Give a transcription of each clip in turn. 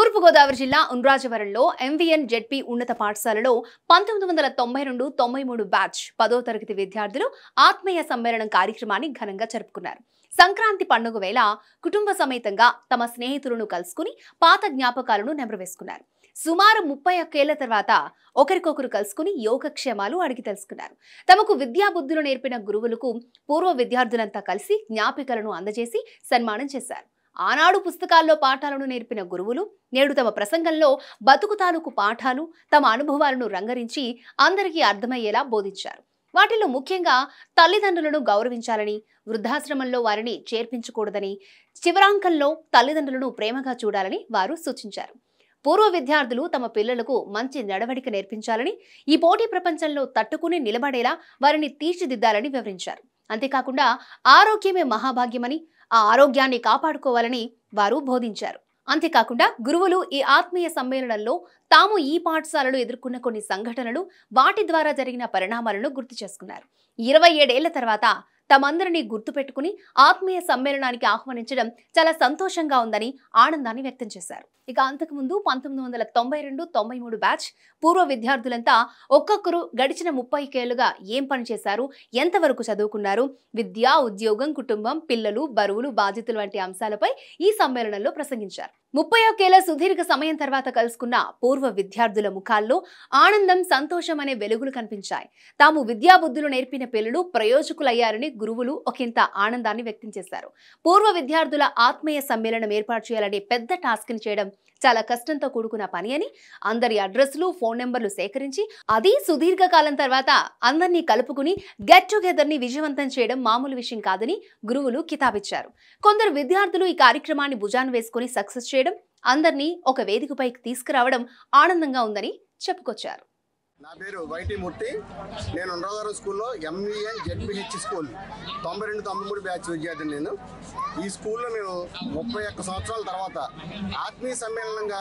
తూర్పుగోదావరి జిల్లా ఉండ్రాజవరంలో MVN ZP ఉన్నత పాఠశాలలో పంతొమ్మిది వందల తొంభై రెండు తొంభై మూడు బ్యాచ్ పదో తరగతి విద్యార్థులు ఆత్మీయ సమ్మేళనం కార్యక్రమాన్ని ఘనంగా జరుపుకున్నారు సంక్రాంతి పండుగ వేళ కుటుంబ సమేతంగా తమ స్నేహితులను కలుసుకుని పాత జ్ఞాపకాలను నెమరవేసుకున్నారు సుమారు ముప్పై ఒక్కేళ్ల తర్వాత ఒకరికొకరు కలుసుకుని యోగక్షేమాలు అడిగి తెలుసుకున్నారు తమకు విద్యాబుద్ధులు నేర్పిన గురువులకు పూర్వ విద్యార్థులంతా కలిసి జ్ఞాపికలను అందజేసి సన్మానం చేశారు ఆనాడు పుస్తకాల్లో పాఠాలను నేర్పిన గురువులు నేడు తమ ప్రసంగంలో బతుకు తాలూకు పాఠాలు తమ అనుభవాలను రంగరించి అందరికీ అర్థమయ్యేలా బోధించారు వాటిలో ముఖ్యంగా తల్లిదండ్రులను గౌరవించాలని వృద్ధాశ్రమంలో వారిని చేర్పించకూడదని చివరాంకంలో తల్లిదండ్రులను ప్రేమగా చూడాలని వారు సూచించారు పూర్వ విద్యార్థులు తమ పిల్లలకు మంచి నడవడిక నేర్పించాలని ఈ పోటీ ప్రపంచంలో తట్టుకుని నిలబడేలా వారిని తీర్చిదిద్దాలని వివరించారు అంతేకాకుండా ఆరోగ్యమే మహాభాగ్యమని ఆ ఆరోగ్యాన్ని కాపాడుకోవాలని వారు బోధించారు అంతేకాకుండా గురువులు ఈ ఆత్మీయ సమ్మేళనంలో తాము ఈ పాఠశాలలో ఎదుర్కొన్న కొన్ని సంఘటనలు వాటి ద్వారా జరిగిన పరిణామాలను గుర్తు చేసుకున్నారు ఇరవై ఏడేళ్ల తర్వాత తమందరినీ గుర్తుపెట్టుకుని ఆత్మీయ సమ్మేళనానికి ఆహ్వానించడం చాలా సంతోషంగా ఉందని ఆనందాన్ని వ్యక్తం చేశారు ఇక అంతకుముందు పంతొమ్మిది వందల తొంభై రెండు తొంభై మూడు బ్యాచ్ పూర్వ విద్యార్థులంతా ఒక్కొక్కరు గడిచిన ముప్పై ఏళ్లుగా ఏం పని చేశారు ఎంతవరకు చదువుకున్నారు విద్య ఉద్యోగం కుటుంబం పిల్లలు బరువులు బాధ్యతలు వంటి అంశాలపై ఈ సమ్మేళనంలో ప్రసంగించారు ముప్పై ఒకేళ్ల సుదీర్ఘ సమయం తర్వాత కలుసుకున్న పూర్వ విద్యార్థుల ముఖాల్లో ఆనందం సంతోషం అనే వెలుగులు కనిపించాయి తాము విద్యాబుద్ధులు నేర్పిన పిల్లలు ప్రయోజకులయ్యారని గురువులు ఒకంత ఆనందాన్ని వ్యక్తం చేశారు పూర్వ విద్యార్థుల ఆత్మీయ సమ్మేళనం ఏర్పాటు చేయాలనే పెద్ద టాస్క్ ని చేయడం చాలా కష్టంతో కూడుకున్న పని అని అందరి అడ్రస్లు ఫోన్ నెంబర్లు సేకరించి అది సుదీర్ఘ కాలం తర్వాత అందరినీ కలుపుకుని గెట్ టుగెదర్ ని విజయవంతం చేయడం మామూలు విషయం కాదని గురువులు కితాబిచ్చారు కొందరు విద్యార్థులు ఈ కార్యక్రమాన్ని భుజాన వేసుకుని సక్సెస్ చేయడం అందరినీ ఒక వేదికపైకి తీసుకురావడం ఆనందంగా ఉందని చెప్పుకొచ్చారు నా పేరు వైటి మూర్తి నేను ఉండరాధారం స్కూల్లో ఎంవీఎన్ జెడ్పిహెచ్ స్కూల్ తొంభై రెండు తొంభై మూడు బ్యాచ్ విద్యార్థిని నేను ఈ స్కూల్లో మేము ముప్పై ఒక్క సంవత్సరాల తర్వాత ఆత్మీయ సమ్మేళనంగా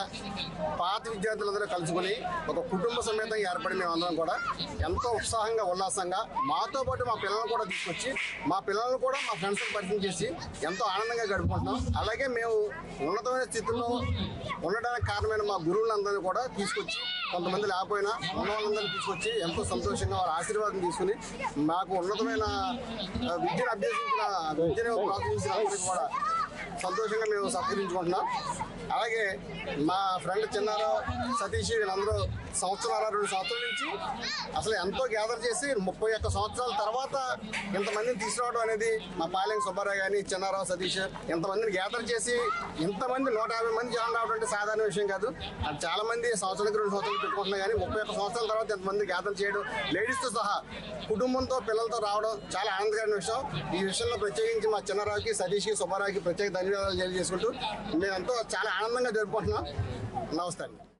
పాత విద్యార్థులందరూ కలుసుకొని ఒక కుటుంబ సమేతంగా ఏర్పడి మేము అందరం కూడా ఎంతో ఉత్సాహంగా ఉల్లాసంగా మాతో పాటు మా పిల్లలను కూడా తీసుకొచ్చి మా పిల్లలను కూడా మా ఫ్రెండ్స్కి పరిచయం చేసి ఎంతో ఆనందంగా గడుపుకుంటున్నాం అలాగే మేము ఉన్నతమైన స్థితిలో ఉండడానికి కారణమైన మా గురువులందరినీ కూడా తీసుకొచ్చి కొంతమంది లేకపోయినా ఉన్న వాళ్ళందరినీ తీసుకొచ్చి ఎంతో సంతోషంగా వారి ఆశీర్వాదం తీసుకుని మాకు ఉన్నతమైన ఆ, విద్యను అభ్యసించిన విద్యను ప్రోత్సహించిన అందరికీ కూడా సంతోషంగా మేము సత్కరించుకుంటున్నాం అలాగే మా ఫ్రెండ్ చిన్నారావు సతీష్ వీళ్ళందరూ సంవత్సరాల రెండు సంవత్సరాల నుంచి అసలు ఎంతో గ్యాదర్ చేసి ముప్పై ఒక్క సంవత్సరాల తర్వాత ఇంతమందిని తీసుకురావడం అనేది మా పాలెం సుబ్బారావు కానీ చిన్నారావు సతీష్ ఇంతమందిని గ్యాదర్ చేసి ఇంతమంది నూట యాభై మంది జనం రావడం అంటే సాధారణ విషయం కాదు అది చాలా మంది సంవత్సరానికి రెండు సంవత్సరాలు పెట్టుకుంటున్నారు కానీ ముప్పై ఒక్క సంవత్సరాల తర్వాత ఇంతమంది గ్యాదర్ చేయడం లేడీస్తో సహా కుటుంబంతో పిల్లలతో రావడం చాలా ఆనందకరమైన విషయం ఈ విషయంలో ప్రత్యేకించి మా చిన్నారావుకి సతీష్కి సుబ్బారావుకి ప్రత్యేక ధన్యవాదాలు తెలియజేసుకుంటూ మేమంతా చాలా ఆనందంగా జరుపుకుంటున్నాం నమస్తే అండి